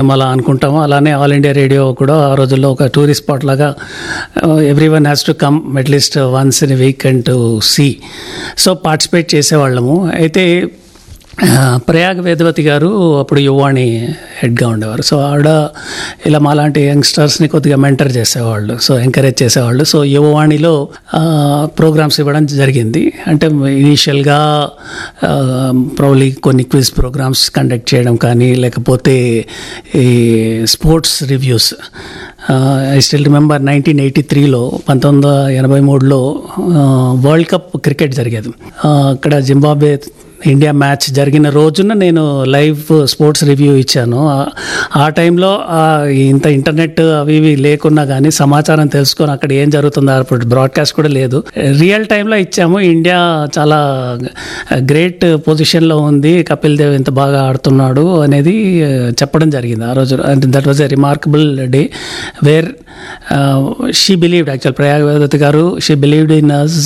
మనం అలా అనుకుంటామో అలానే ఆల్ ఇండియా రేడియో కూడా ఆ రోజుల్లో ఒక టూరిస్ట్ స్పాట్ లాగా every one has to come at least once in week and to see so participate చేసేవాళ్ళము అయితే ఆ, ప్రయాగ్ వేదవతి గారు అప్పుడు యువాణి హెడ్గా ఉండేవారు సో ఆవిడ ఇలా మాలాంటి యంగ్స్టర్స్ని కొద్దిగా మెంటర్ చేసేవాళ్ళు సో ఎంకరేజ్ చేసేవాళ్ళు సో యువవాణిలో ప్రోగ్రామ్స్ ఇవ్వడం జరిగింది అంటే ఇనీషియల్గా ప్రాబ్లీ కొన్ని క్విజ్ ప్రోగ్రామ్స్ కండక్ట్ చేయడం కానీ లేకపోతే ఈ sports reviews I still remember nineteen eighty త్రీలో పంతొమ్మిది వందల ఎనభై మూడులో వరల్డ్ కప్ క్రికెట్ జరిగేది ఆ, అక్కడ జింబాబే ఇండియా మ్యాచ్ జరిగిన రోజున నేను లైవ్ స్పోర్ట్స్ రివ్యూ ఇచ్చాను ఆ- ఆ టైంలో ఆ ఇంత ఇంటర్నెట్ అవి ఇవి లేకున్నా కానీ సమాచారం తెలుసుకొని అక్కడ ఏం జరుగుతుందో అప్పుడు బ్రాడ్కాస్ట్ కూడా లేదు రియల్ టైంలో ఇచ్చాము ఇండియా చాలా గ్రేట్ పొజిషన్లో ఉంది కపిల్ దేవ్ ఇంత బాగా ఆడుతున్నాడు అనేది ఆ, చెప్పడం జరిగింది ఆ రోజు that was a remarkable day where she believed actual Prayag Vedati గారు she believed in us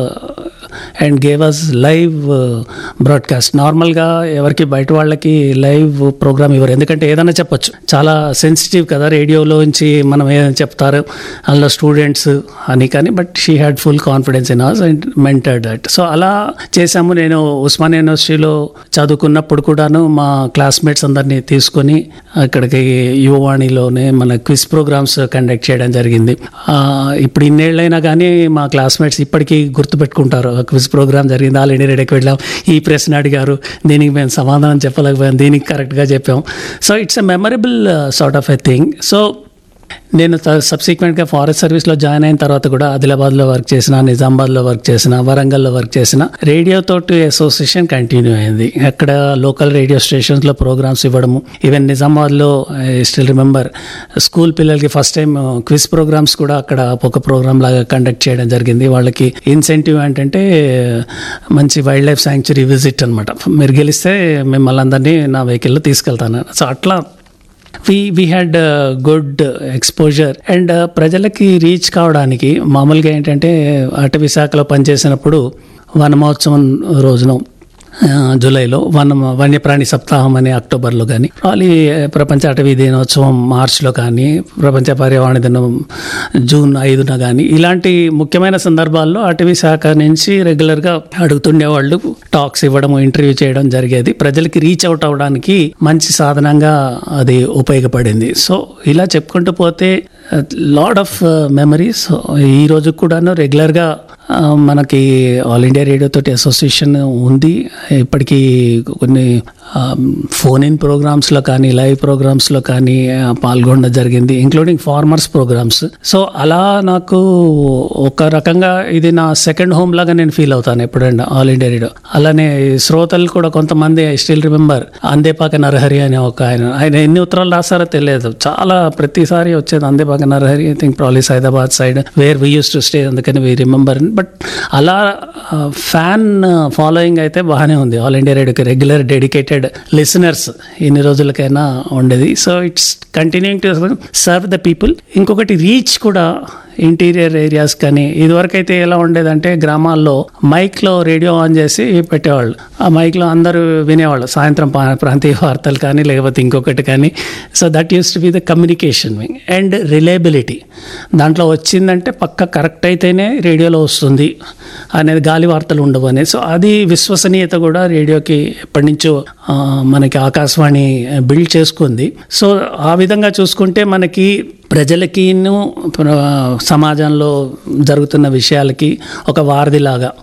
and gave us live broadcast నార్మల్గా ఎవరికి బయట వాళ్ళకి లైవ్ ప్రోగ్రామ్ ఇవ్వరు ఎందుకంటే ఏదైనా చెప్పొచ్చు చాలా సెన్సిటివ్ కదా రేడియోలోంచి మనం ఏదైనా చెప్తారు అందులో స్టూడెంట్స్ అని కానీ but she had full confidence in us and mentored that so అలా చేశాము నేను ఉస్మాన్ యూనివర్సిటీలో చదువుకున్నప్పుడు కూడాను మా క్లాస్మేట్స్ అందరినీ తీసుకొని అక్కడికి యువవాణిలోనే మన క్విజ్ ప్రోగ్రామ్స్ కండక్ట్ చేయడం జరిగింది ఆ, ఇప్పుడు ఇన్నేళ్ళైనా కానీ మా క్లాస్మేట్స్ ఇప్పటికీ గుర్తుపెట్టుకుంటారు క్విజ్ ప్రోగ్రామ్ జరిగింది ఆల్ ఇండియా రేడియోకి వెళ్ళాం ఈ ప్రశ్న అడిగారు దీనికి మేము సమాధానం చెప్పలేకపోయాం దీనికి కరెక్ట్గా చెప్పాం so it's a memorable sort of a thing so నేను సబ్సిక్వెంట్గా ఫారెస్ట్ సర్వీస్లో జాయిన్ అయిన తర్వాత కూడా ఆదిలాబాద్లో వర్క్ చేసిన నిజామాబాద్లో వర్క్ చేసిన వరంగల్లో వర్క్ చేసిన రేడియో తోటి అసోసియేషన్ కంటిన్యూ అయింది అక్కడ లోకల్ రేడియో స్టేషన్స్లో ప్రోగ్రామ్స్ ఇవ్వడము ఈవెన్ నిజామాబాద్లో స్టిల్ రిమెంబర్ స్కూల్ పిల్లలకి ఫస్ట్ టైం క్విజ్ ప్రోగ్రామ్స్ కూడా అక్కడ ఒక ప్రోగ్రామ్ లాగా కండక్ట్ చేయడం జరిగింది వాళ్ళకి ఇన్సెంటివ్ ఏంటంటే మంచి వైల్డ్ లైఫ్ శాంక్చురీ విజిట్ అనమాట మీరు గెలిస్తే మిమ్మల్ని అందరినీ నా వెహికల్లో తీసుకెళ్తాను సో అట్లా we we had good exposure and ప్రజలకి రీచ్ కావడానికి మామూలుగా ఏంటంటే అటవీ శాఖలో పనిచేసినప్పుడు వనమహోత్సవం రోజున ఆ, జూలైలో వన వన్యప్రాణి సప్తాహం అని అక్టోబర్లో కానీ అలాగే ప్రపంచ అటవీ దినోత్సవం మార్చ్లో కానీ ప్రపంచ పర్యావరణ దినం జూన్ ఐదున కానీ ఇలాంటి ముఖ్యమైన సందర్భాల్లో అటవీ శాఖ నుంచి రెగ్యులర్గా అడుగుతుండేవాళ్ళు టాక్స్ ఇవ్వడం ఇంటర్వ్యూ చేయడం జరిగేది ప్రజలకి రీచ్ అవుట్ అవ్వడానికి మంచి సాధనంగా అది ఉపయోగపడింది సో ఇలా చెప్పుకుంటూ పోతే లాడ్ ఆఫ్ మెమరీస్ ఈ రోజు కూడాను రెగ్యులర్గా ఆ, మనకి ఆల్ ఇండియా రేడియో తోటి అసోసియేషన్ ఉంది ఇప్పటికీ కొన్ని ఫోన్ ఇన్ ప్రోగ్రామ్స్లో కానీ లైవ్ ప్రోగ్రామ్స్లో కానీ ఆ, పాల్గొనడం జరిగింది ఇంక్లూడింగ్ ఫార్మర్స్ ప్రోగ్రామ్స్ సో అలా నాకు ఒక రకంగా ఇది నా సెకండ్ హోమ్ లాగా నేను ఫీల్ అవుతాను ఎప్పుడైనా ఆల్ ఇండియా రేడియో అలానే శ్రోతలు కూడా కొంతమంది I still remember Andepaka Narahari అనే ఒక ఆయన ఆయన ఎన్ని ఉత్తరాలు రాస్తారో తెలియదు చాలా ప్రతిసారి వచ్చేది అందేపాక నరహరి ఐ థింక్ ప్రాలీస్ Hyderabad side where we use to stay అందుకని వీ రిమెంబర్ బట్ అలా ఫ్యాన్ ఫాలోయింగ్ అయితే బాగానే ఉంది ఆల్ ఇండియా రేడియోకి రెగ్యులర్ డెడికేటెడ్ లిసనర్స్ ఎన్ని రోజులకైనా ఉండేది so it's continuing to serve the people ఇంకొకటి రీచ్ కూడా ఇంటీరియర్ ఏరియాస్ కానీ ఇదివరకు అయితే ఎలా ఉండేదంటే గ్రామాల్లో మైక్లో రేడియో ఆన్ చేసి పెట్టేవాళ్ళు ఆ మైక్లో అందరూ వినేవాళ్ళు సాయంత్రం పా- ప్రాంతీయ వార్తలు కానీ లేకపోతే ఇంకొకటి కానీ so that use to be the communication wing and reliability దాంట్లో వచ్చిందంటే పక్క కరెక్ట్ అయితేనే రేడియోలో వస్తుంది అనేది గాలి వార్తలు ఉండవు అనేది సో అది విశ్వసనీయత కూడా రేడియోకి ఎప్పటి నుంచో ఆ, మనకి ఆకాశవాణి బిల్డ్ చేసుకుంది సో ఆ విధంగా చూసుకుంటే మనకి ప్రజలకిను ప్ర- సమాజంలో జరుగుతున్న విషయాలకి ఒక వారధిలాగా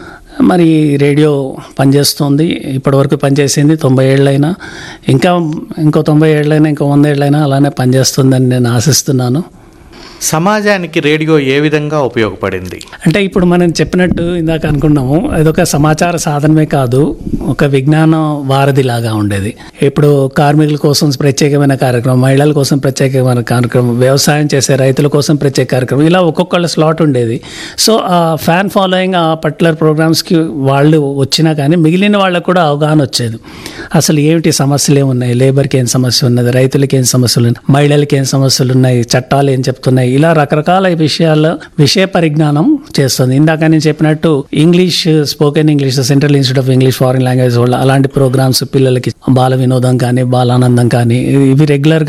మరి రేడియో పనిచేస్తుంది ఇప్పటివరకు పనిచేసింది తొంభై ఏళ్ళైనా ఇంకా ఇంకో తొంభై ఏళ్ళైనా ఇంకో వంద ఏళ్ళైనా అలానే పనిచేస్తుందని నేను ఆశిస్తున్నాను సమాజానికి రేడియో ఏ విధంగా ఉపయోగపడింది అంటే ఇప్పుడు మనం చెప్పినట్టు ఇందాక అనుకున్నాము అదొక సమాచార సాధనమే కాదు ఒక విజ్ఞాన వారధి లాగా ఉండేది ఇప్పుడు కార్మికుల కోసం ప్రత్యేకమైన కార్యక్రమం మహిళల కోసం ప్రత్యేకమైన కార్యక్రమం వ్యవసాయం చేసే రైతుల కోసం ప్రత్యేక కార్యక్రమం ఇలా ఒక్కొక్కళ్ళ స్లాట్ ఉండేది సో ఆ ఫ్యాన్ ఫాలోయింగ్ ఆ పర్టికులర్ ప్రోగ్రామ్స్కి వాళ్ళు వచ్చినా కానీ మిగిలిన వాళ్ళకు కూడా అవగాహన వచ్చేది అసలు ఏమిటి సమస్యలు ఏమున్నాయి లేబర్కి ఏం సమస్య ఉన్నది రైతులకి ఏం సమస్యలు ఉన్నాయి మహిళలకి ఏం సమస్యలు ఉన్నాయి చట్టాలు ఏం చెప్తున్నాయి ఇలా రకరకాల విషయాల్లో విషయ పరిజ్ఞానం చేస్తుంది ఇందాక నేను చెప్పినట్టు English spoken English central institute of English foreign language వాళ్ళు అలాంటి ప్రోగ్రామ్స్ పిల్లలకి బాల వినోదం కానీ బాలానందం కానీ ఇవి రెగ్యులర్గా